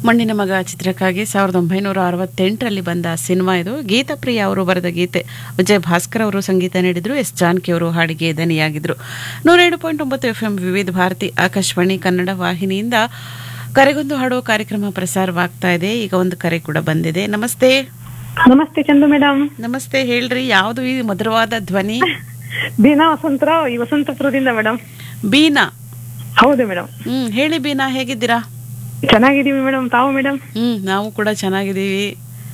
ಮಣ್ಣಿನ ಮಗ ಚಿತ್ರಕ್ಕಾಗಿ ಸಾವಿರದ ಒಂಬೈನೂರ ಅರವತ್ತೆಂಟರಲ್ಲಿ ಬಂದ ಸಿನಿಮಾ ಇದು ಗೀತಪ್ರಿಯ ಅವರು ಬರೆದ ಗೀತೆ ವಿಜಯ್ ಭಾಸ್ಕರ್ ಅವರು ಸಂಗೀತ ನೀಡಿದ್ರು ಎಸ್ ಜಾನಕಿ ಅವರು ಹಾಡಿಗೆ ದನಿಯಾಗಿದ್ರು ನೂರೇಳು ಪಾಯಿಂಟ್ ಒಂಬತ್ತು ಎಫ್ ಎಂ ವಿವಿಧ ಭಾರತಿ ಆಕಾಶವಾಣಿ ಕನ್ನಡ ವಾಹಿನಿಯಿಂದ ಕರೆಗೊಂದು ಹಾಡು ಕಾರ್ಯಕ್ರಮ ಪ್ರಸಾರವಾಗ್ತಾ ಇದೆ ಈಗ ಒಂದು ಕರೆ ಕೂಡ ಬಂದಿದೆ ನಮಸ್ತೆ ನಮಸ್ತೆ ಚಂದು ಮೇಡಮ್ ನಮಸ್ತೆ ಹೇಳ್ರಿ ಯಾವುದು ಈ ಮಧುರವಾದ ಧ್ವನಿ ಬೀನಾ ವಸಂತರಾವ್ ಈ ವಸಂತಪುರದಿಂದ ಮೇಡಮ್ ಬೀನಾ ಹೌದು ಮೇಡಮ್ ಹ್ಮ್ ಹೇಳಿ ಬೀನಾ ಹೇಗಿದ್ದೀರಾ ಚೆನ್ನಾಗಿದೀವಿ ಮೇಡಮ್ ತಾವು ಮೇಡಮ್ ಹ್ಮ್ ನಾವು ಕೂಡ ಚೆನ್ನಾಗಿದ್ದೀವಿ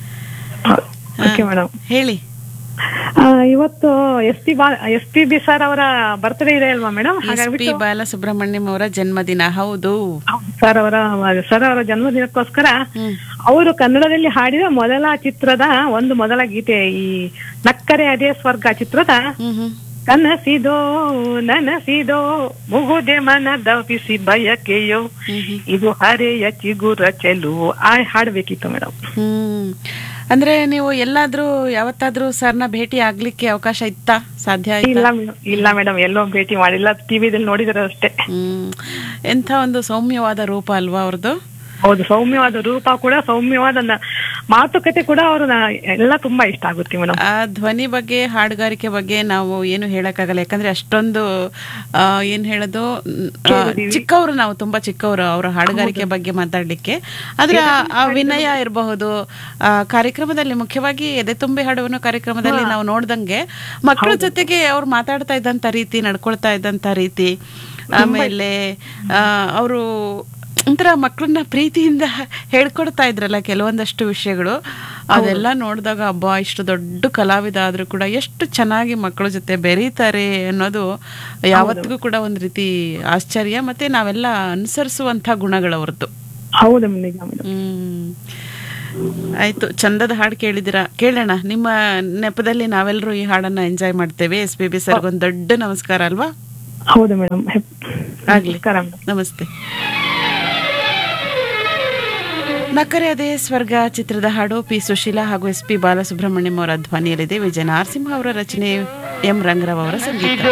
ಓಕೆ ಮೇಡಮ್ ಹೇಳಿ ಇವತ್ತು ಎಸ್ ಪಿ ಬಾ ಎಸ್ ಪಿ ಬಿ ಸರ್ ಅವರ ಬರ್ತ್ಡೇ ಇದೆ ಅಲ್ವಾ ಮೇಡಮ್ ಎಸ್ ಪಿ ಹಾಗಾಗ್ಬಿಟ್ಟು ಬಾಲಸುಬ್ರಹ್ಮಣ್ಯಂ ಅವರ ಜನ್ಮದಿನ ಹೌದು ಸರ್ ಅವರ ಸರ್ ಅವರ ಜನ್ಮದಿನಕ್ಕೋಸ್ಕರ ಹ್ಮ್ ಅವರು ಕನ್ನಡದಲ್ಲಿ ಹಾಡಿದ ಮೊದಲ ಚಿತ್ರದ ಒಂದು ಮೊದಲ ಗೀತೆ ಈ ನಕ್ಕರೆ ಅದೇ ಸ್ವರ್ಗ ಚಿತ್ರದ ಹ್ಮ್ ಹ್ಮ್ ಕನಸಿದೋ ನನಸಿದೋ ಮುಗುದೆ ಮನದ ಬಿಸಿ ಬಯಕೆಯೋ ಹ್ಮ್ ಹ್ಮ್. ಇದು ಹರೆಯ ಚಿಗುರ ಚೆಲುವು ಆ ಹಾಡ್ಬೇಕಿತ್ತು ಮೇಡಮ್ ಹ್ಮ್ ಅಂದ್ರೆ ನೀವು ಎಲ್ಲಾದ್ರೂ ಯಾವತ್ತಾದ್ರೂ ಸರ್ನ ಭೇಟಿ ಆಗ್ಲಿಕ್ಕೆ ಅವಕಾಶ ಇತ್ತಾ ಸಾಧ್ಯ ಆಯ್ತಾ ಇಲ್ಲ ಮೇಡಮ್ ಇಲ್ಲ ಮೇಡಮ್ ಎಲ್ಲೋ ಭೇಟಿ ಮಾಡಿಲ್ಲ ಟಿವಿದಲ್ಲಿ ನೋಡಿದ್ರೆ ಅಷ್ಟೇ ಹ್ಮ್ ಎಂಥ ಒಂದು ಸೌಮ್ಯವಾದ ರೂಪ ಅಲ್ವಾ ಅವ್ರದ್ದು ಹೌದು ಸೌಮ್ಯವಾದ ರೂಪ ಕೂಡ ಸೌಮ್ಯವಾದ ನ- ಮಾತುಕತೆ ಕೂಡ ಅವರು ಎಲ್ಲ ತುಂಬಾ ಇಷ್ಟ ಆಗುತ್ತೆ ಮೇಡಮ್ ಆ ಧ್ವನಿ ಬಗ್ಗೆ ಹಾಡುಗಾರಿಕೆ ಬಗ್ಗೆ ನಾವು ಏನು ಹೇಳಕ್ಕಾಗಲ್ಲ ಯಾಕಂದ್ರೆ ಅಷ್ಟೊಂದು ಆ, ಏನ್ ಹೇಳೋದು ಮ್, ಆ, ಚಿಕ್ಕವರು ನಾವು ತುಂಬಾ ಚಿಕ್ಕವರು ಅವರ ಹಾಡುಗಾರಿಕೆ ಬಗ್ಗೆ ಮಾತಾಡ್ಲಿಕ್ಕೆ ಆದ್ರೆ ಆ- ಆ ವಿನಯ ಇರಬಹುದು ಆ ಕಾರ್ಯಕ್ರಮದಲ್ಲಿ ಮುಖ್ಯವಾಗಿ ಎದೆ ತುಂಬಿ ಹಾಡುವನು ಕಾರ್ಯಕ್ರಮದಲ್ಲಿ ನಾವು ನೋಡ್ದಂಗೆ ಮಕ್ಕಳ ಜೊತೆಗೆ ಅವ್ರು ಮಾತಾಡ್ತಾ ಇದ್ದಂತ ರೀತಿ ನಡ್ಕೊಳ್ತಾ ಇದ್ದಂತ ರೀತಿ ಆಮೇಲೆ ಅವರು ಒಂಥರ ಮಕ್ಕಳನ್ನ ಪ್ರೀತಿಯಿಂದ ಹೇಳ್ಕೊಡ್ತಾ ಇದ್ರಲ್ಲ ಕೆಲವೊಂದಷ್ಟು ವಿಷಯಗಳು ಅದೆಲ್ಲ ನೋಡಿದಾಗ ಅಬ್ಬಾ ಇಷ್ಟು ದೊಡ್ಡ ಕಲಾವಿದ ಆದ್ರೂ ಕೂಡ ಎಷ್ಟು ಚೆನ್ನಾಗಿ ಮಕ್ಕಳ ಜೊತೆ ಬೆರೀತಾರೆ ಅನ್ನೋದು ಯಾವತ್ತಿಗೂ ಕೂಡ ಒಂದು ರೀತಿ ಆಶ್ಚರ್ಯ ಮತ್ತೆ ನಾವೆಲ್ಲ ಅನುಸರಿಸುವಂತ ಗುಣಗಳವ್ರದ್ದು ಹೌದು ನಿಜ ಮೇಡಮ್ ಹ್ಮ್ ಆಯ್ತು ಚಂದದ ಹಾಡು ಕೇಳಿದಿರಾ ಕೇಳೋಣ ನಿಮ್ಮ ನೆಪದಲ್ಲಿ ನಾವೆಲ್ಲರೂ ಈ ಹಾಡನ್ನ ಎಂಜಾಯ್ ಮಾಡ್ತೇವೆ ಎಸ್ ಪಿ ಬಿ ಸರ್ಗೆ ಒಂದು ದೊಡ್ಡ ನಮಸ್ಕಾರ ಅಲ್ವಾ ಹೌದು ಮೇಡಮ್ ಆಗ್ಲಿ ನಮಸ್ಕಾರ ಮೇಡಮ್ ನಮಸ್ತೆ ನಕ್ಕರೆ ಅದೇ ಸ್ವರ್ಗ ಚಿತ್ರದ ಹಾಡು ಪಿ ಸುಶೀಲಾ ಹಾಗೂ ಎಸ್ ಪಿ ಬಾಲಸುಬ್ರಹ್ಮಣ್ಯಂ ಅವರ ಧ್ವನಿಯಲ್ಲಿದೆ ವಿಜಯ ನರಸಿಂಹ ಅವರ ರಚನೆ ಎಂ ರಂಗರಾವ್ ಅವರ ಸಂಗೀತ